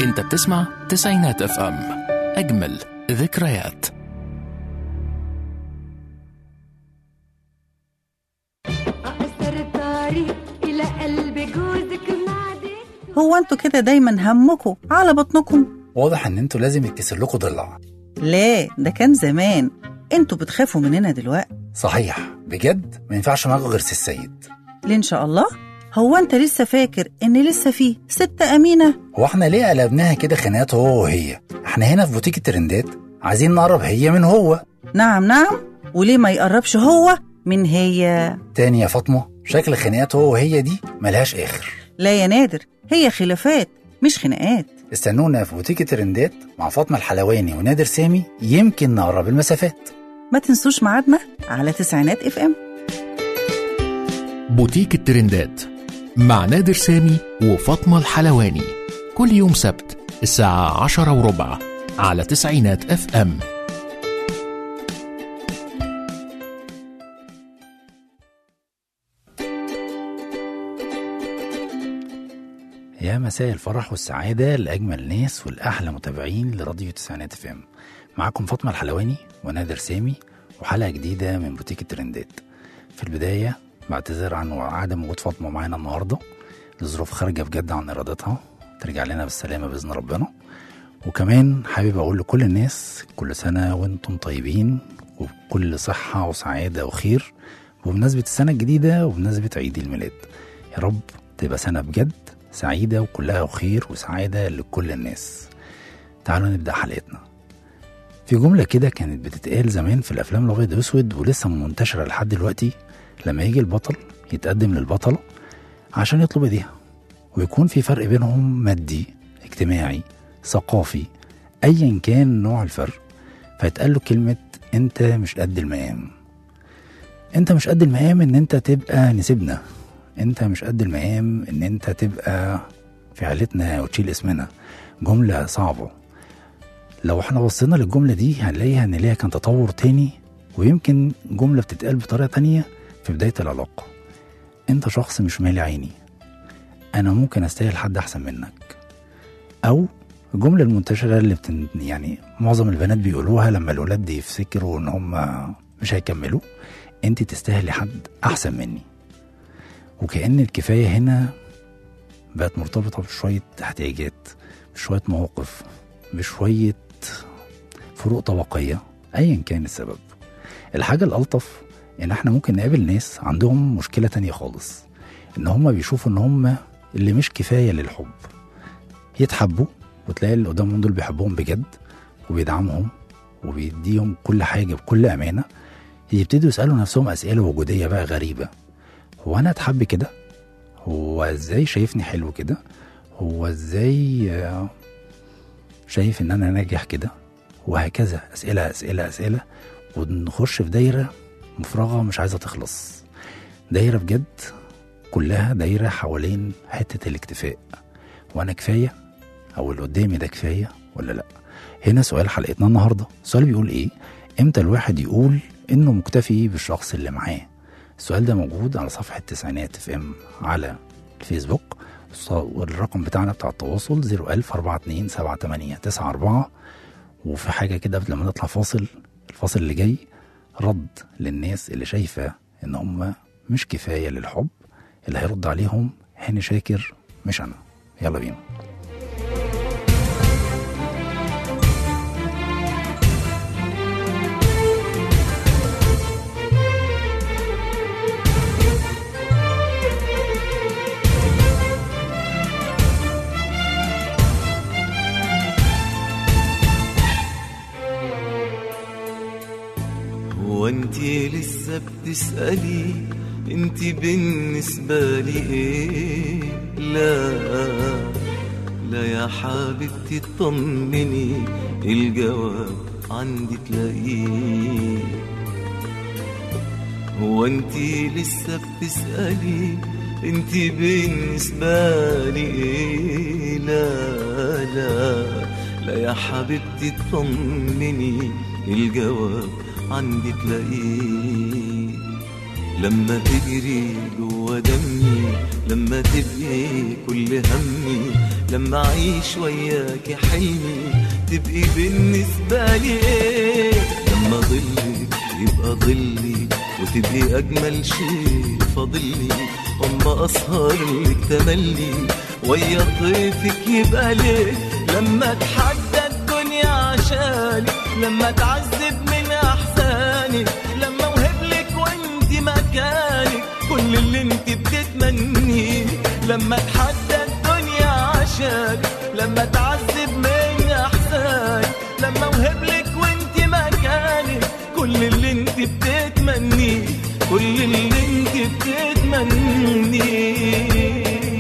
انت بتسمع تسعينات اف ام اجمل ذكريات أقصر الطريق إلى قلب جوزك ناديت هو انتوا كده دايما همكم على بطنكم واضح ان انتوا لازم يتكسر لكم ضلع لا ده كان زمان انتوا بتخافوا مننا دلوقتي صحيح بجد ما ينفعش معاكم غير سي السيد ليه ان شاء الله هو انت لسه فاكر ان لسه فيه ست امينه هو احنا ليه قلبناها كده خناقات هو وهي احنا هنا في بوتيك الترندات عايزين نقرب هي من هو نعم نعم وليه ما يقربش هو من هي تاني يا فاطمه شكل خناقات هو وهي دي ملهاش اخر لا يا نادر هي خلافات مش خناقات استنونا في بوتيك الترندات مع فاطمه الحلواني ونادر سامي يمكن نقرب المسافات ما تنسوش ميعادنا على تسعينات اف ام بوتيك الترندات مع نادر سامي وفاطمة الحلواني كل يوم سبت الساعة عشرة وربع على تسعينات اف ام يا مساء الفرح والسعادة لأجمل ناس والأحلى متابعين لراديو تسعينات اف ام معاكم فاطمة الحلواني ونادر سامي وحلقة جديدة من بوتيك الترندات في البداية بعتذر عن عدم وجود فاطمة معانا النهاردة لظروف خارجة بجد عن إرادتها ترجع لنا بالسلامة بإذن ربنا وكمان حابب أقول لكل الناس كل سنة وانتم طيبين وبكل صحة وسعادة وخير وبمناسبة السنة الجديدة وبمناسبة عيد الميلاد يا رب تبقى سنة بجد سعيدة وكلها خير وسعادة لكل الناس تعالوا نبدأ حلقتنا في جملة كده كانت بتتقال زمان في الأفلام الأبيض وأسود ولسه منتشرة لحد دلوقتي لما يجي البطل يتقدم للبطلة عشان يطلب ايديها ويكون في فرق بينهم مادي اجتماعي ثقافي ايا كان نوع الفرق فيتقال له كلمة انت مش قد المقام انت مش قد المقام ان انت تبقى نسيبنا انت مش قد المقام ان انت تبقى في عيلتنا وتشيل اسمنا جملة صعبة لو احنا بصينا للجملة دي هنلاقيها ان ليها كان تطور تاني ويمكن جملة بتتقال بطريقة تانية في بداية العلاقة انت شخص مش مالي عيني انا ممكن استاهل حد احسن منك او الجملة المنتشرة اللي بتن يعني معظم البنات بيقولوها لما الولاد يفتكروا ان هم مش هيكملوا انت تستاهلي حد احسن مني وكأن الكفاية هنا بقت مرتبطة بشوية احتياجات بشوية مواقف بشوية فروق طبقية أيا كان السبب الحاجة الألطف إن إحنا ممكن نقابل ناس عندهم مشكلة تانية خالص إن هما بيشوفوا إن هما اللي مش كفاية للحب يتحبوا وتلاقي اللي قدامهم دول بيحبهم بجد وبيدعمهم وبيديهم كل حاجة بكل أمانة يبتدوا يسألوا نفسهم أسئلة وجودية بقى غريبة هو أنا أتحب كده؟ هو إزاي شايفني حلو كده؟ هو إزاي آه، شايف إن أنا ناجح كده؟ وهكذا أسئلة أسئلة أسئلة ونخش في دايرة مفرغة مش عايزة تخلص دايرة بجد كلها دايرة حوالين حتة الاكتفاء وأنا كفاية أو اللي قدامي ده كفاية ولا لأ هنا سؤال حلقتنا النهاردة السؤال بيقول إيه إمتى الواحد يقول إنه مكتفي بالشخص اللي معاه السؤال ده موجود على صفحة تسعينات اف ام على الفيسبوك والرقم بتاعنا بتاع التواصل 01000 42 78 94 وفي حاجة كده قبل ما نطلع فاصل الفاصل اللي جاي رد للناس اللي شايفة إن هم مش كفاية للحب اللي هيرد عليهم هاني شاكر مش أنا يلا بينا هو انت لسه بتسألي انت بالنسبة لي ايه لا لا يا حبيبتي اطمني الجواب عندي تلاقيه هو انت لسه بتسألي انت بالنسبة لي ايه لا لا لا يا حبيبتي اطمني الجواب عندي تلاقيه لما تجري جوا دمي لما تبقي كل همي لما اعيش وياك حلمي تبقي بالنسبة لي ايه لما ظلك يبقى ظلي وتبقي اجمل شيء فاضلي اما اسهر لك تملي ويا طيفك يبقى ليه لما اتحدى الدنيا عشانك لما اتعذب من احزانك لما اوهب لك وانت مكانك كل اللي انت بتتمنيه لما اتحدى الدنيا عشانك لما اتعذب من احزانك لما اوهب لك وانت مكانك كل اللي انت بتتمنيه كل اللي انت بتتمنيه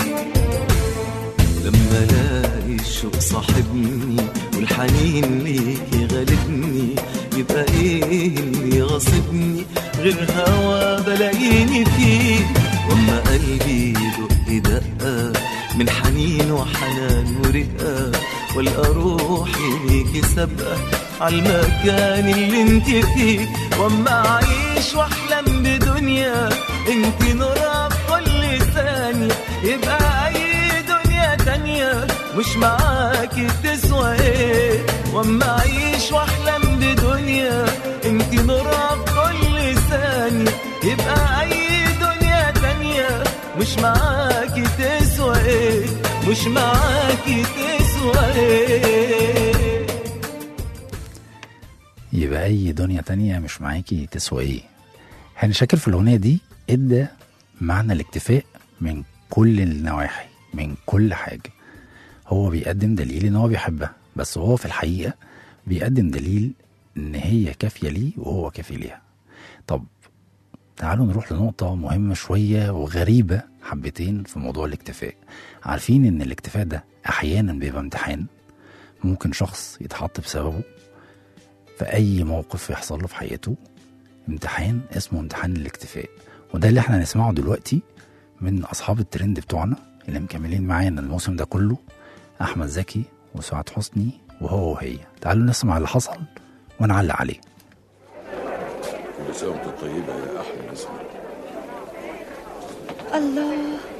لما الاقي الشوق صاحبني والحنين ليكي غالبني يبقى ايه اللي غاصبني غير هوا بلاقيني فيه واما قلبي يدق دقه من حنين وحنان ورقه والقى روحي ليكي سابقه عالمكان اللي انت فيه واما اعيش واحلم بدنيا انت نورها في كل ثانيه يبقى اي دنيا تانية مش معاكي تسوى ايه واما اعيش واحلم بدنيا انت نورها في كل ثانية يبقى اي دنيا تانية مش معاكي تسوى ايه مش معاكي تسوى ايه يبقى اي دنيا تانية مش معاكي تسوى ايه هاني شاكر في الاغنيه دي ادى معنى الاكتفاء من كل النواحي من كل حاجه هو بيقدم دليل ان هو بيحبها بس هو في الحقيقه بيقدم دليل ان هي كافيه ليه وهو كافي ليها طب تعالوا نروح لنقطة مهمة شوية وغريبة حبتين في موضوع الاكتفاء عارفين ان الاكتفاء ده احيانا بيبقى امتحان ممكن شخص يتحط بسببه في اي موقف يحصل له في حياته امتحان اسمه امتحان الاكتفاء وده اللي احنا هنسمعه دلوقتي من اصحاب الترند بتوعنا اللي مكملين معانا الموسم ده كله احمد زكي وسعاد حسني وهو وهي تعالوا نسمع اللي حصل ونعلق عليه كل سنة وانت طيبة يا أحلى نسمة الله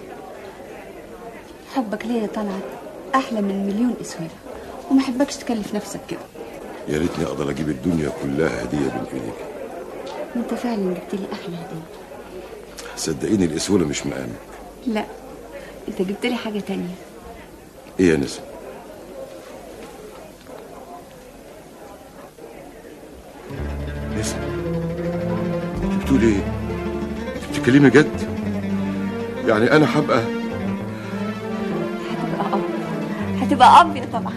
حبك ليا طلعت احلى من مليون اسوره وما حبكش تكلف نفسك كده يا ريتني أقدر أجيب الدنيا كلها هدية بين إيديك انت فعلا جبت لي احلى هديه صدقيني الأسئلة مش مقامك لا انت جبت لي حاجه تانية إيه يا نسمة نسمة أنت بتقول إيه؟ أنت بتتكلمي جد؟ يعني أنا هبقى هتبقى اب هتبقى اب يا طبعا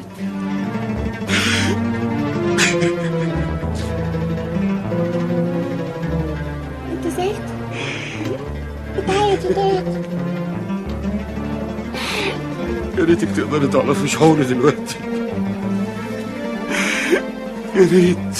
انت زعلت بتعيط وضيعت يا ريتك تقدري تعرفي شعوري دلوقتي يا ريت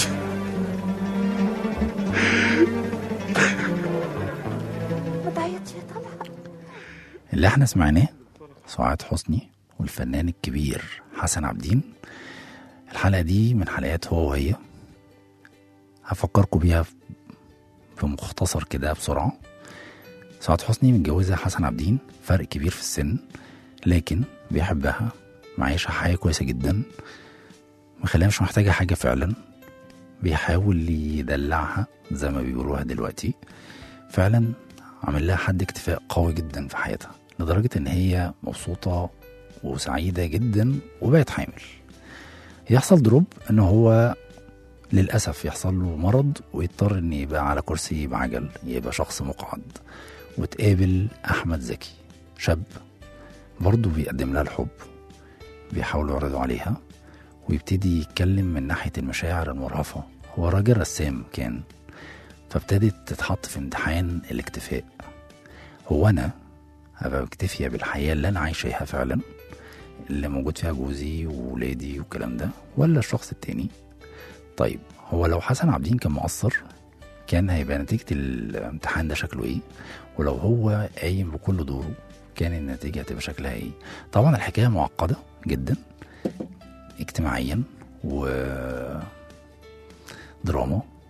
ما تعيطش يا طلعت اللي احنا سمعناه سعاد حسني والفنان الكبير حسن عبدين الحلقة دي من حلقات هو وهي هفكركم بيها في مختصر كده بسرعة سعاد حسني متجوزة حسن عبدين فرق كبير في السن لكن بيحبها معيشها حياة كويسة جدا مخليها مش محتاجة حاجة فعلا بيحاول يدلعها زي ما بيقولوها دلوقتي فعلا عمل لها حد اكتفاء قوي جدا في حياتها لدرجة ان هي مبسوطة وسعيدة جدا وبقت حامل يحصل دروب ان هو للأسف يحصل له مرض ويضطر ان يبقى على كرسي بعجل يبقى شخص مقعد وتقابل أحمد زكي شاب برضه بيقدم لها الحب بيحاولوا يعرضوا عليها ويبتدي يتكلم من ناحية المشاعر المرهفة هو راجل رسام كان فابتدت تتحط في امتحان الاكتفاء هو أنا هبقى مكتفية بالحياة اللي أنا عايشاها فعلا اللي موجود فيها جوزي وولادي والكلام ده ولا الشخص التاني طيب هو لو حسن عابدين كان مقصر كان هيبقى نتيجة الامتحان ده شكله ايه ولو هو قايم بكل دوره كان النتيجة هتبقى شكلها ايه طبعا الحكاية معقدة جدا اجتماعيا و دراما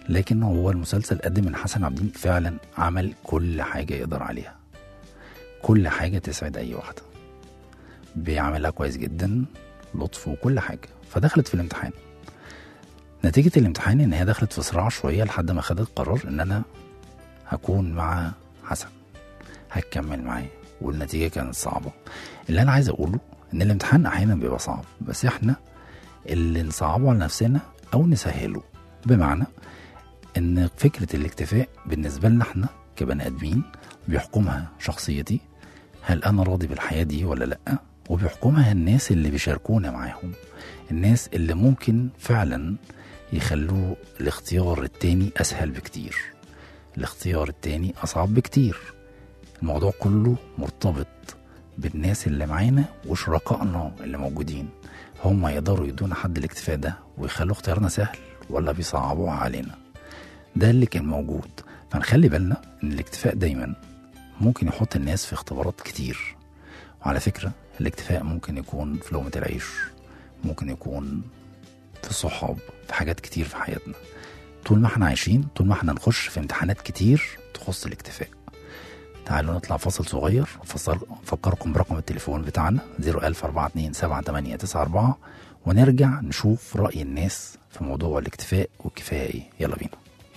لكن هو المسلسل قدم ان حسن عابدين فعلا عمل كل حاجه يقدر عليها كل حاجه تسعد اي واحده بيعملها كويس جدا لطف وكل حاجه فدخلت في الامتحان نتيجه الامتحان ان هي دخلت في صراع شويه لحد ما خدت قرار ان انا هكون مع حسن هكمل معاه والنتيجه كانت صعبه اللي انا عايز اقوله ان الامتحان احيانا بيبقى صعب بس احنا اللي نصعبه على نفسنا او نسهله بمعنى ان فكره الاكتفاء بالنسبه لنا احنا كبني ادمين بيحكمها شخصيتي هل انا راضي بالحياه دي ولا لا وبيحكمها الناس اللي بيشاركونا معاهم الناس اللي ممكن فعلا يخلوا الاختيار التاني اسهل بكتير الاختيار التاني اصعب بكتير الموضوع كله مرتبط بالناس اللي معانا وشركائنا اللي موجودين هم يقدروا يدونا حد الاكتفاء ده ويخلوا اختيارنا سهل ولا بيصعبوها علينا ده اللي كان موجود فنخلي بالنا ان الاكتفاء دايما ممكن يحط الناس في اختبارات كتير وعلى فكرة الاكتفاء ممكن يكون في لقمة العيش ممكن يكون في الصحاب في حاجات كتير في حياتنا طول ما احنا عايشين طول ما احنا نخش في امتحانات كتير تخص الاكتفاء تعالوا نطلع فاصل صغير فصل- افكركم برقم التليفون بتاعنا 010427894 ونرجع نشوف رأي الناس في موضوع الاكتفاء والكفاية ايه يلا بينا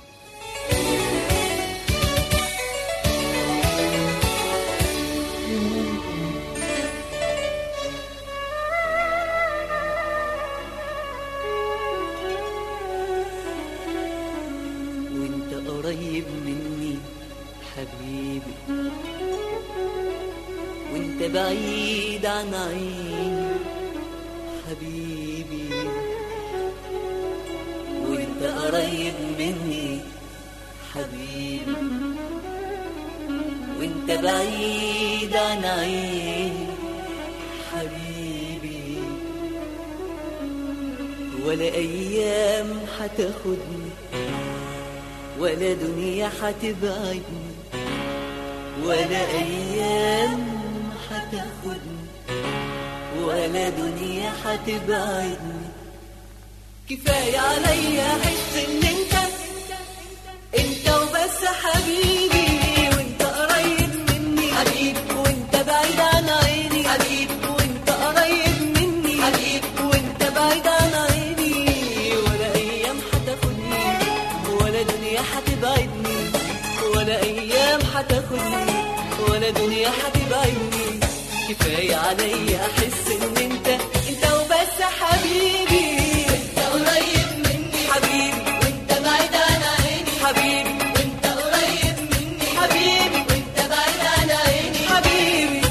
وانت قريب مني حبيبي وانت بعيد عن عيني حبيبي وانت قريب مني حبيبي وانت بعيد عن عيني حبيبي ولا ايام هتاخدني ولا دنيا هتبعدني ولا ايام هتاخدني ولا دنيا هتبعدني كفايه عليا احس ان انت انت وبس حبيبي وانت قريب مني حبيب وانت بعيد عن عيني حبيب وانت قريب مني حبيب وانت بعيد عن عيني ولا ايام هتاخدني ولا دنيا هتبعدني ولا ايام هتاخدني ولا دنيا هتبعدني كفايه عليا احس ان انت انت وبس حبيبي انت قريب مني حبيبي وانت بعيد عن عيني حبيبي وانت قريب مني حبيبي وانت بعيد عن عيني حبيبي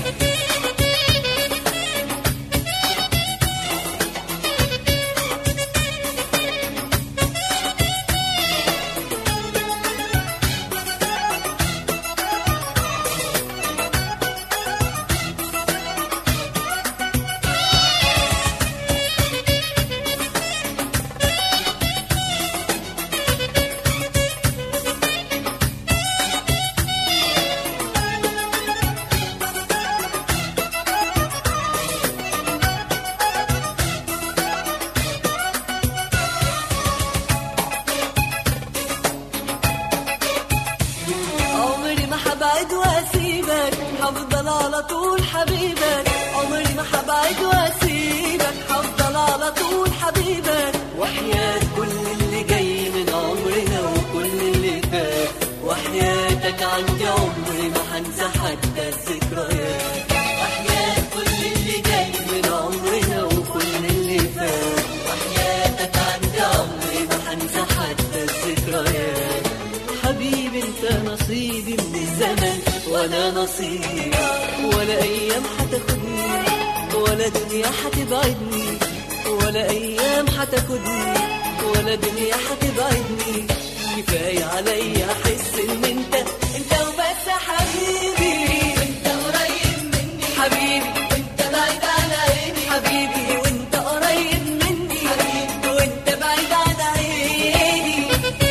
عمري ما حبعد واسيبك هفضل على طول حبيبك عمري ما حبعد واسيبك هفضل على طول حبيبك وحياة كل اللي جاي من عمرنا وكل اللي فات وحياتك عندي عمري ما هنسى حتى الذكريات وحياة كل اللي جاي من عمرنا وكل اللي فات وحياتك عندي عمري ما هنسى حتى الذكريات حبيبي انت نصيبي من الزمن وانا نصيبي ولا ايام هتاخدني ولا دنيا هتبعدني ولا ايام هتاخدني ولا دنيا هتبعدني كفايه عليا احس ان انت انت وبس حبيبي انت قريب مني حبيبي وانت بعيد عن عيني حبيبي وانت قريب مني حبيبي وانت بعيد عن عيني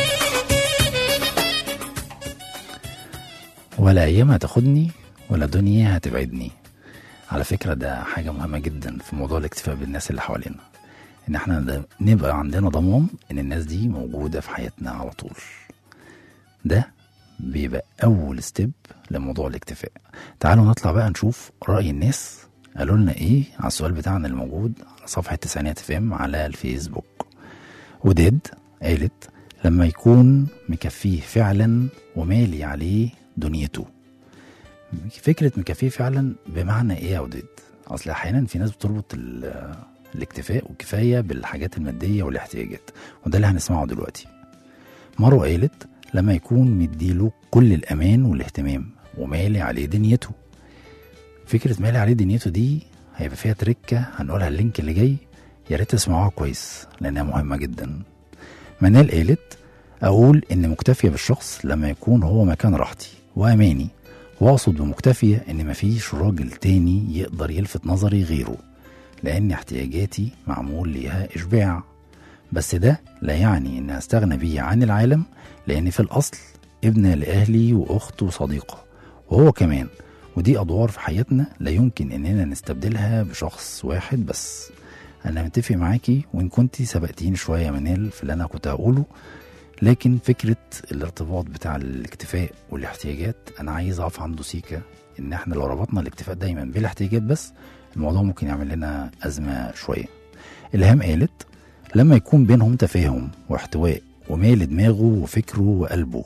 ولا ايام هتاخدني ولا دنيا هتبعدني على فكرة ده حاجة مهمة جدا في موضوع الاكتفاء بالناس اللي حوالينا ان احنا ن- نبقى عندنا ضمان ان الناس دي موجوده في حياتنا على طول ده بيبقى اول ستيب لموضوع الاكتفاء تعالوا نطلع بقى نشوف راي الناس قالوا لنا ايه على السؤال بتاعنا اللي موجود على صفحه تسعينات فيم على الفيسبوك وداد قالت لما يكون مكفيه فعلا ومالي عليه دنيته فكرة مكفيه فعلا بمعنى ايه يا وداد؟ اصل احيانا في ناس بتربط ال- الاكتفاء والكفاية بالحاجات المادية والاحتياجات وده اللي هنسمعه دلوقتي مروة قالت لما يكون مديله كل الامان والاهتمام ومالي عليه دنيته فكرة مالي عليه دنيته دي هيبقى فيها تركة هنقولها اللينك اللي جاي يا ريت تسمعوها كويس لانها مهمة جدا منال قالت اقول ان مكتفية بالشخص لما يكون هو مكان راحتي واماني واقصد بمكتفية ان مفيش راجل تاني يقدر يلفت نظري غيره لان احتياجاتي معمول ليها اشباع بس ده لا يعني ان استغنى بيه عن العالم لان في الاصل ابنة لاهلي واخت وصديقة وهو كمان ودي ادوار في حياتنا لا يمكن اننا نستبدلها بشخص واحد بس انا متفق معاكي وان كنتي سبقتيني شويه يا منال في اللي انا كنت هقوله لكن فكره الارتباط بتاع الاكتفاء والاحتياجات انا عايز اقف عنده سيكه ان احنا لو ربطنا الاكتفاء دايما بالاحتياجات بس الموضوع ممكن يعمل لنا ازمه شويه الهام قالت لما يكون بينهم تفاهم واحتواء ومال دماغه وفكره وقلبه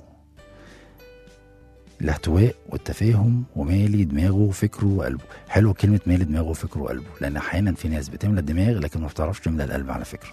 الاحتواء والتفاهم ومالي دماغه وفكره وقلبه حلوه كلمه مالي دماغه وفكره وقلبه لان احيانا في ناس بتملى الدماغ لكن ما بتعرفش تملى القلب على فكره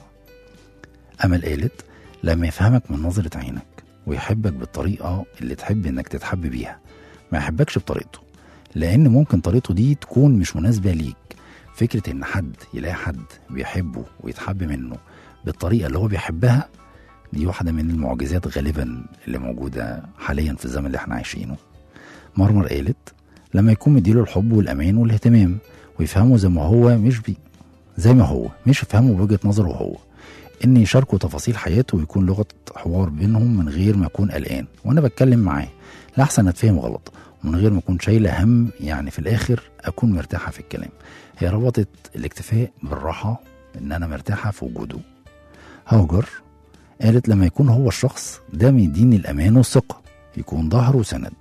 امل قالت لما يفهمك من نظره عينك ويحبك بالطريقه اللي تحب انك تتحب بيها ما يحبكش بطريقته لان ممكن طريقته دي تكون مش مناسبه ليك فكره ان حد يلاقي حد بيحبه ويتحب منه بالطريقه اللي هو بيحبها دي واحدة من المعجزات غالبا اللي موجودة حاليا في الزمن اللي احنا عايشينه مرمر قالت لما يكون مديله الحب والأمان والاهتمام ويفهمه زي ما هو مش بي زي ما هو مش يفهمه بوجهة نظره هو إن يشاركوا تفاصيل حياته ويكون لغة حوار بينهم من غير ما أكون قلقان وأنا بتكلم معاه لأحسن أتفهم غلط ومن غير ما أكون شايلة هم يعني في الآخر أكون مرتاحة في الكلام هي ربطت الاكتفاء بالراحة إن أنا مرتاحة في وجوده هاجر قالت لما يكون هو الشخص ده مديني الأمان والثقة يكون ظهر وسند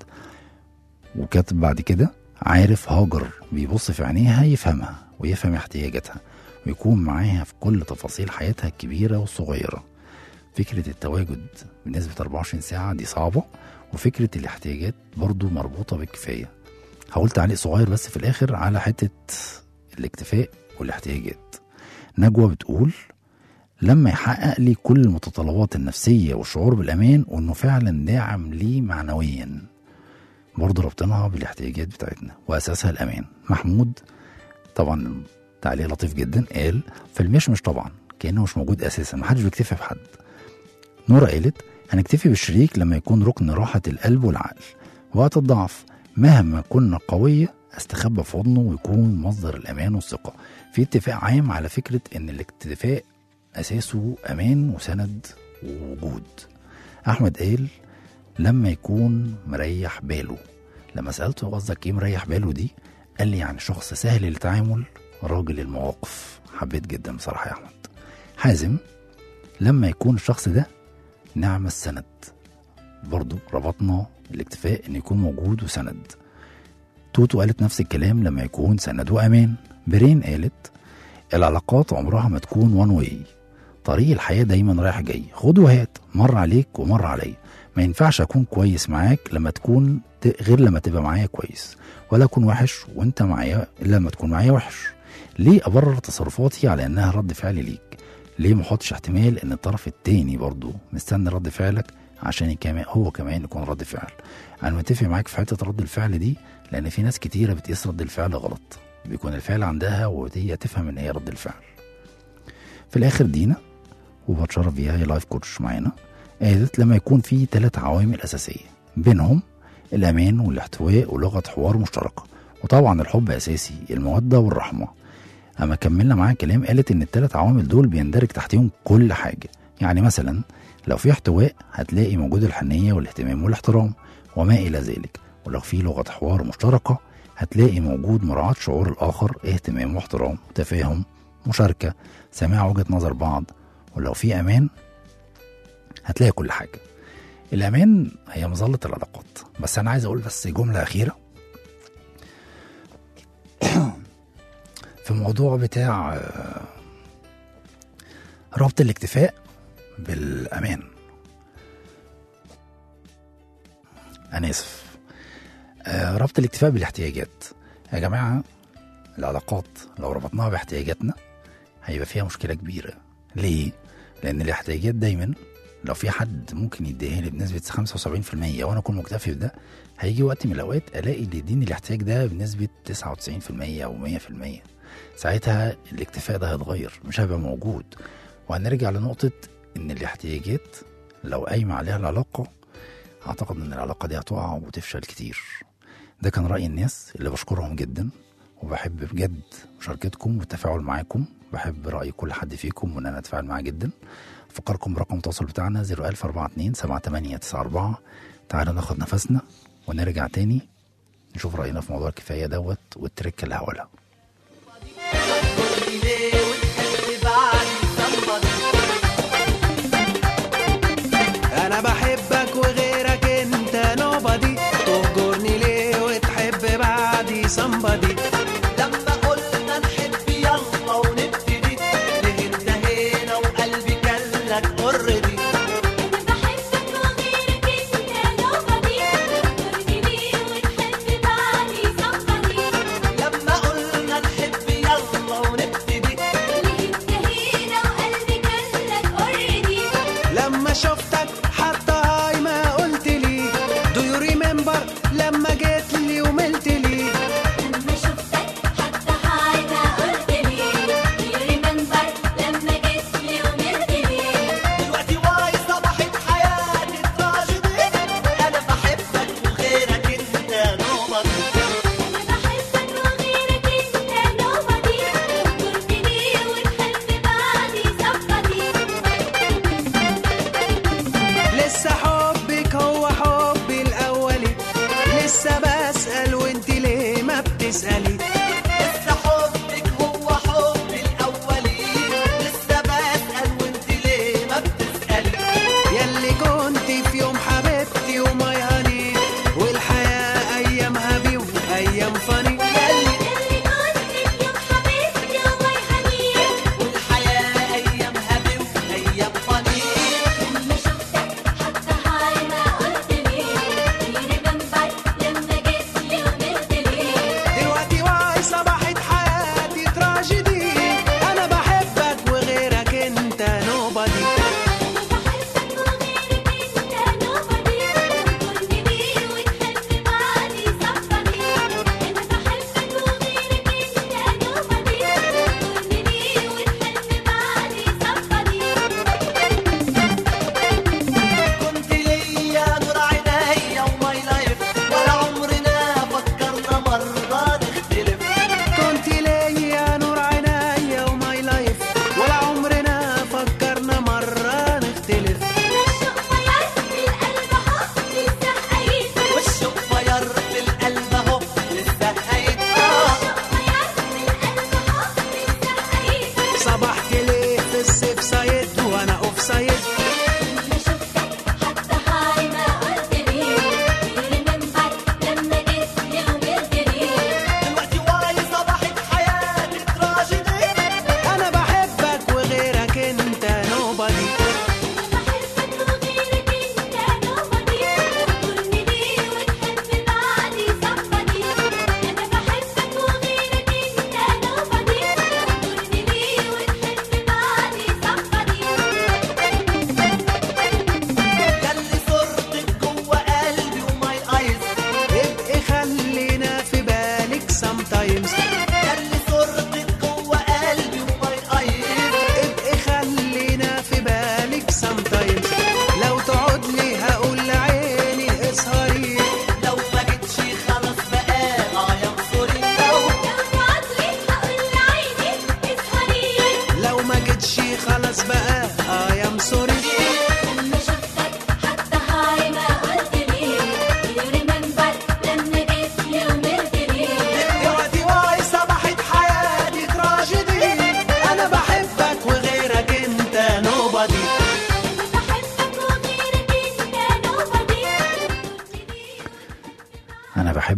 وكاتب بعد كده عارف هاجر بيبص في عينيها يفهمها ويفهم احتياجاتها ويكون معاها في كل تفاصيل حياتها الكبيرة والصغيرة فكرة التواجد بنسبة 24 ساعة دي صعبة وفكرة الاحتياجات برضو مربوطة بالكفاية هقول تعليق صغير بس في الآخر على حتة الاكتفاء والاحتياجات نجوى بتقول لما يحقق لي كل المتطلبات النفسية والشعور بالأمان وإنه فعلا داعم لي معنويا برضه ربطناها بالاحتياجات بتاعتنا وأساسها الأمان محمود طبعا تعليق لطيف جدا قال في المشمش طبعا كأنه مش موجود أساسا محدش بيكتفي بحد نورا قالت هنكتفي بالشريك لما يكون ركن راحة القلب والعقل وقت الضعف مهما كنا قوية استخبى في حضنه ويكون مصدر الأمان والثقة في اتفاق عام على فكرة إن الاكتفاء أساسه أمان وسند ووجود أحمد قال لما يكون مريح باله لما سألته قصدك إيه مريح باله دي قال لي يعني شخص سهل التعامل راجل المواقف حبيت جدا بصراحة يا أحمد حازم لما يكون الشخص ده نعم السند برضو ربطنا الاكتفاء ان يكون موجود وسند توتو قالت نفس الكلام لما يكون سند وامان برين قالت العلاقات عمرها ما تكون وان واي طريق الحياة دايما رايح جاي خد وهات مر عليك ومر عليا ما ينفعش اكون كويس معاك لما تكون ت- غير لما تبقى معايا كويس ولا اكون وحش وانت معايا الا لما تكون معايا وحش ليه ابرر تصرفاتي على انها رد فعل ليك ليه ما احطش احتمال ان الطرف التاني برضو مستني رد فعلك عشان كمان هو كمان يكون رد فعل انا متفق معاك في حته رد الفعل دي لان في ناس كتيره بتقيس رد الفعل غلط بيكون الفعل عندها وهي تفهم ان هي رد الفعل في الاخر دينا وبتشرف بيها هي لايف كوتش معانا قالت لما يكون في ثلاث عوامل اساسيه بينهم الامان والاحتواء ولغه حوار مشتركه وطبعا الحب اساسي الموده والرحمه اما كملنا معاها كلام قالت ان الثلاث عوامل دول بيندرج تحتهم كل حاجه يعني مثلا لو في احتواء هتلاقي موجود الحنيه والاهتمام والاحترام وما الى ذلك ولو في لغه حوار مشتركه هتلاقي موجود مراعاه شعور الاخر اهتمام واحترام وتفاهم مشاركة سماع وجهة نظر بعض ولو في أمان هتلاقي كل حاجة الأمان هي مظلة العلاقات بس أنا عايز أقول بس جملة أخيرة في الموضوع بتاع آه، ربط الاكتفاء بالأمان أنا آسف آه، ربط الاكتفاء بالاحتياجات يا جماعة العلاقات لو ربطناها باحتياجاتنا هيبقى فيها مشكلة كبيرة ليه؟ لأن الاحتياجات دايما لو في حد ممكن يديها لي بنسبة 75% وأنا أكون مكتفي بده هيجي وقت من الأوقات ألاقي اللي يديني الاحتياج ده بنسبة 99% أو 100% ساعتها الاكتفاء ده هيتغير مش هيبقى موجود وهنرجع لنقطة إن الاحتياجات لو قايمة عليها العلاقة أعتقد إن العلاقة دي هتقع وتفشل كتير ده كان رأي الناس اللي بشكرهم جدا وبحب بجد مشاركتكم والتفاعل معاكم بحب رأي كل حد فيكم وإن أنا أتفاعل معاه جدا أفكركم برقم التواصل بتاعنا 01042 7894 تعالوا ناخد نفسنا ونرجع تاني نشوف رأينا في موضوع الكفاية دوت والتركة اللي هقولها انا بحبك وغيرك انت نوبادي تهجرني ليه وتحب بعدي somebody لما قلنا نحب يلا ونبتدي ليه انتهينا وقلبي كلك اوريدي لما قلنا نحب يلا ونبتدي لما شفتك حتى هاي ما قلت لي do you remember لما جيت لي وملت لي دلوقتي واي صبحت حياتي تراجيدي انا بحبك وغيرك انت نوبادي لسه حبك هو حبي الاولي لسه بسأل وانت ليه ما بتسألي لسه حبك هو حبي الاولي لسه بسأل وانت ليه ما بتسألي ياللي كنت في يوم حبيبتي وما يهني والحياة ايامها بي وايام فاني ياللي والحياة ايامها بي وايام فاني دلوقتي واي صبحت حياتي تراجيدي انا بحبك وغيرك انت نوبادي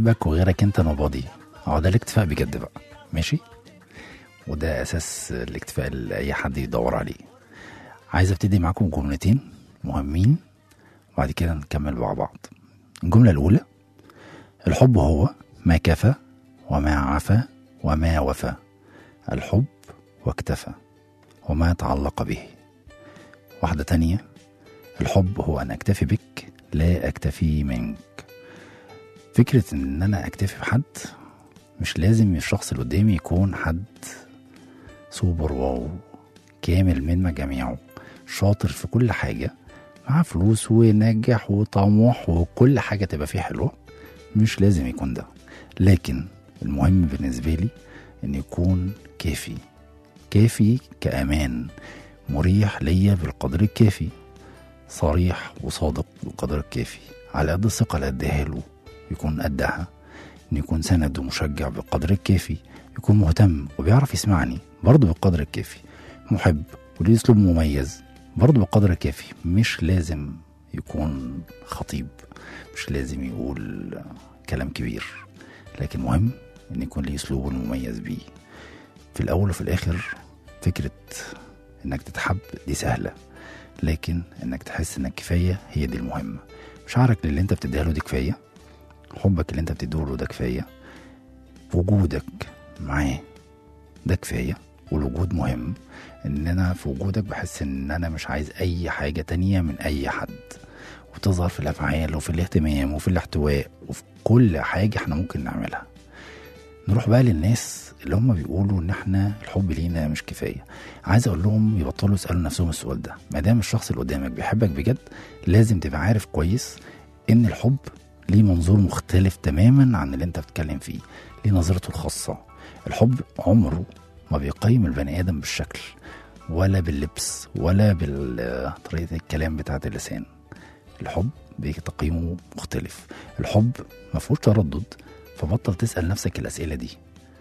بحبك وغيرك انت نوبادي اه ده الاكتفاء بجد بقى ماشي وده اساس الاكتفاء اللي اي حد يدور عليه عايز ابتدي معاكم جملتين مهمين وبعد كده نكمل مع بعض الجملة الأولى الحب هو ما كفى وما عفى وما وفى الحب واكتفى وما تعلق به واحدة تانية الحب هو أن أكتفي بك لا أكتفي منك فكرة إن أنا أكتفي بحد مش لازم الشخص اللي قدامي يكون حد سوبر واو كامل من مجاميعه شاطر في كل حاجة معاه فلوس وناجح وطموح وكل حاجة تبقى فيه حلوة مش لازم يكون ده لكن المهم بالنسبة لي إن يكون كافي كافي كأمان مريح ليا بالقدر الكافي صريح وصادق بالقدر الكافي على قد الثقة اللي أديها له يكون قدها إن يكون سند ومشجع بالقدر الكافي يكون مهتم وبيعرف يسمعني برضه بالقدر الكافي محب وليه أسلوب مميز برضه بالقدر الكافي مش لازم يكون خطيب مش لازم يقول كلام كبير لكن مهم إن يكون ليه أسلوبه المميز بيه في الأول وفي الآخر فكرة إنك تتحب دي سهلة لكن إنك تحس إنك كفاية هي دي المهمة مشاعرك اللي أنت بتديها له دي كفاية حبك اللي أنت بتديه له ده كفاية وجودك معاه ده كفاية والوجود مهم إن أنا في وجودك بحس إن أنا مش عايز أي حاجة تانية من أي حد وتظهر في الأفعال وفي الاهتمام وفي الاحتواء وفي كل حاجة احنا ممكن نعملها نروح بقى للناس اللي هم بيقولوا ان احنا الحب لينا مش كفايه عايز اقول لهم يبطلوا يسالوا نفسهم السؤال ده ما دام الشخص اللي قدامك بيحبك بجد لازم تبقى عارف كويس ان الحب ليه منظور مختلف تماما عن اللي انت بتتكلم فيه ليه نظرته الخاصه الحب عمره ما بيقيم البني ادم بالشكل ولا باللبس ولا بطريقه الكلام بتاعه اللسان الحب بتقييمه مختلف الحب ما فيهوش تردد فبطل تسأل نفسك الأسئلة دي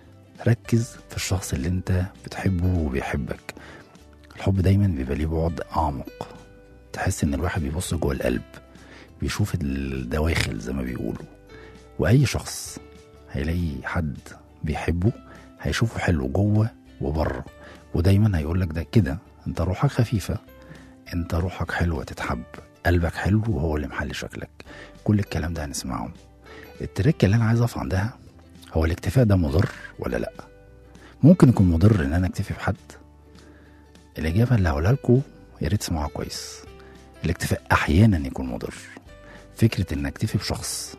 ركز في الشخص اللي انت بتحبه وبيحبك الحب دايما بيبقى ليه بعد أعمق تحس إن الواحد بيبص جوه القلب بيشوف الدواخل زي ما بيقولوا وأي شخص هيلاقي حد بيحبه هيشوفه حلو جوه وبره ودايما هيقولك ده كده انت روحك خفيفة انت روحك حلوة تتحب قلبك حلو وهو اللي محل شكلك كل الكلام ده هنسمعه التريك اللي انا عايز اقف عندها هو الاكتفاء ده مضر ولا لا ممكن يكون مضر ان انا اكتفي بحد الاجابه اللي هقولها لكم يا ريت تسمعوها كويس الاكتفاء احيانا يكون مضر فكره ان اكتفي بشخص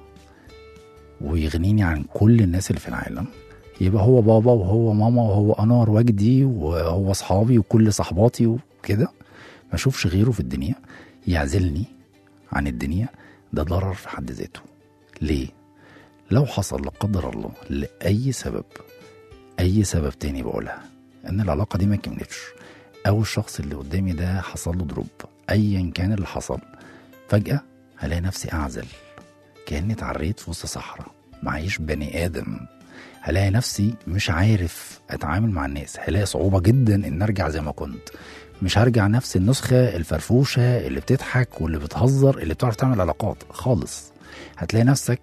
ويغنيني عن كل الناس اللي في العالم يبقى هو بابا وهو ماما وهو انور وجدي وهو اصحابي وكل صحباتي وكده ما اشوفش غيره في الدنيا يعزلني عن الدنيا ده ضرر في حد ذاته ليه لو حصل لا قدر الله لاي سبب اي سبب تاني بقولها ان العلاقه دي ما كملتش او الشخص اللي قدامي ده حصل له دروب ايا كان اللي حصل فجاه هلاقي نفسي اعزل كاني اتعريت في وسط صحراء معيش بني ادم هلاقي نفسي مش عارف اتعامل مع الناس هلاقي صعوبه جدا ان ارجع زي ما كنت مش هرجع نفس النسخه الفرفوشه اللي بتضحك واللي بتهزر اللي بتعرف تعمل علاقات خالص هتلاقي نفسك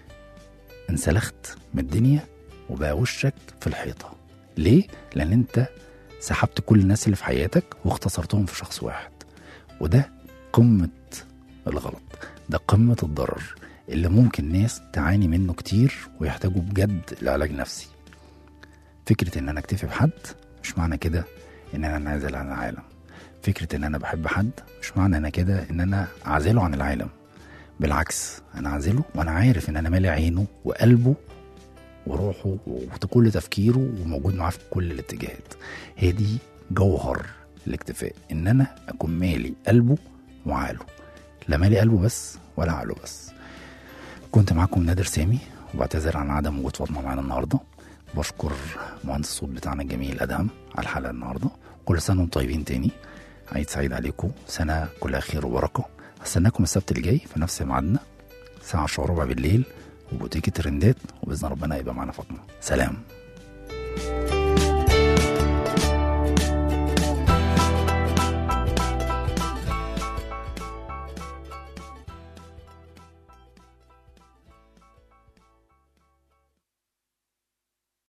انسلخت من الدنيا وبقى وشك في الحيطه ليه لان انت سحبت كل الناس اللي في حياتك واختصرتهم في شخص واحد وده قمه الغلط ده قمه الضرر اللي ممكن ناس تعاني منه كتير ويحتاجوا بجد لعلاج نفسي فكرة ان انا اكتفي بحد مش معنى كده ان انا انعزل عن العالم فكرة ان انا بحب حد مش معنى انا كده ان انا اعزله عن العالم بالعكس انا اعزله وانا عارف ان انا مالي عينه وقلبه وروحه وكل تفكيره وموجود معاه في كل الاتجاهات هي دي جوهر الاكتفاء ان انا اكون مالي قلبه وعقله لا مالي قلبه بس ولا عقله بس كنت معاكم نادر سامي وبعتذر عن عدم وجود فاطمه معانا النهارده بشكر مهندس الصوت بتاعنا الجميل ادهم على الحلقه النهارده كل سنه وانتم طيبين تاني عيد سعيد عليكم سنه كلها خير وبركه هستناكم السبت اللي جاي في نفس ميعادنا الساعه 10 وربع بالليل وبوتيك ترندات وباذن ربنا يبقى معانا فاطمه سلام